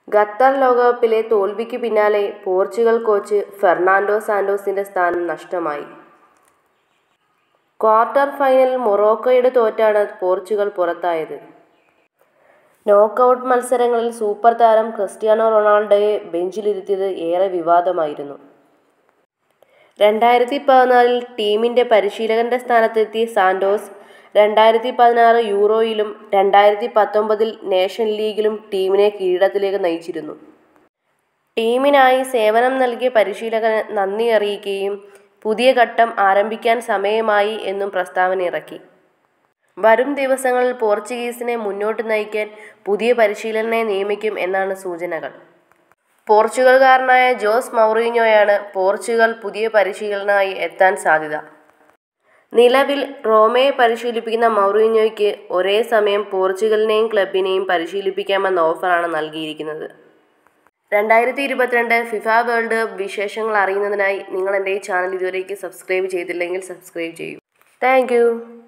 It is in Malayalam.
ഖത്തർ ലോകകപ്പിലെ തോൽവിക്ക് പിന്നാലെ പോർച്ചുഗൽ കോച്ച് ഫെർണാണ്ടോ സാന്റോസിന്റെ സ്ഥാനം നഷ്ടമായി ക്വാർട്ടർ ഫൈനലിൽ മൊറോക്കോയോട് തോറ്റാണ് പോർച്ചുഗൽ പുറത്തായത് നോക്കൌട്ട് മത്സരങ്ങളിൽ സൂപ്പർ താരം ക്രിസ്ത്യാനോ റൊണാൾഡോയെ ബെഞ്ചിലിരുത്തിയത് ഏറെ വിവാദമായിരുന്നു രണ്ടായിരത്തി പതിനാലിൽ ടീമിന്റെ പരിശീലകന്റെ സ്ഥാനത്തെത്തിയ സാന്റോസ് രണ്ടായിരത്തി പതിനാറ് യൂറോയിലും രണ്ടായിരത്തി പത്തൊമ്പതിൽ നേഷൻ ലീഗിലും ടീമിനെ കിരീടത്തിലേക്ക് നയിച്ചിരുന്നു ടീമിനായി സേവനം നൽകിയ പരിശീലകന് നന്ദി അറിയിക്കുകയും പുതിയ ഘട്ടം ആരംഭിക്കാൻ സമയമായി എന്നും പ്രസ്താവന ഇറക്കി വരും ദിവസങ്ങളിൽ പോർച്ചുഗീസിനെ മുന്നോട്ട് നയിക്കാൻ പുതിയ പരിശീലകനെ നിയമിക്കും എന്നാണ് സൂചനകൾ പോർച്ചുഗൽകാരനായ ജോസ് മൗറീഞ്ഞോയാണ് പോർച്ചുഗൽ പുതിയ പരിശീലകനായി എത്താൻ സാധ്യത നിലവിൽ റോമയെ പരിശീലിപ്പിക്കുന്ന മൗറീഞ്ഞോയ്ക്ക് ഒരേ സമയം പോർച്ചുഗലിനെയും ക്ലബിനെയും പരിശീലിപ്പിക്കാമെന്ന ഓഫറാണ് നൽകിയിരിക്കുന്നത് രണ്ടായിരത്തി ഇരുപത്തിരണ്ട് ഫിഫ വേൾഡ് കപ്പ് വിശേഷങ്ങൾ അറിയുന്നതിനായി നിങ്ങൾ എൻ്റെ ഈ ചാനൽ ഇതുവരേക്ക് സബ്സ്ക്രൈബ് ചെയ്തില്ലെങ്കിൽ സബ്സ്ക്രൈബ് ചെയ്യൂ താങ്ക്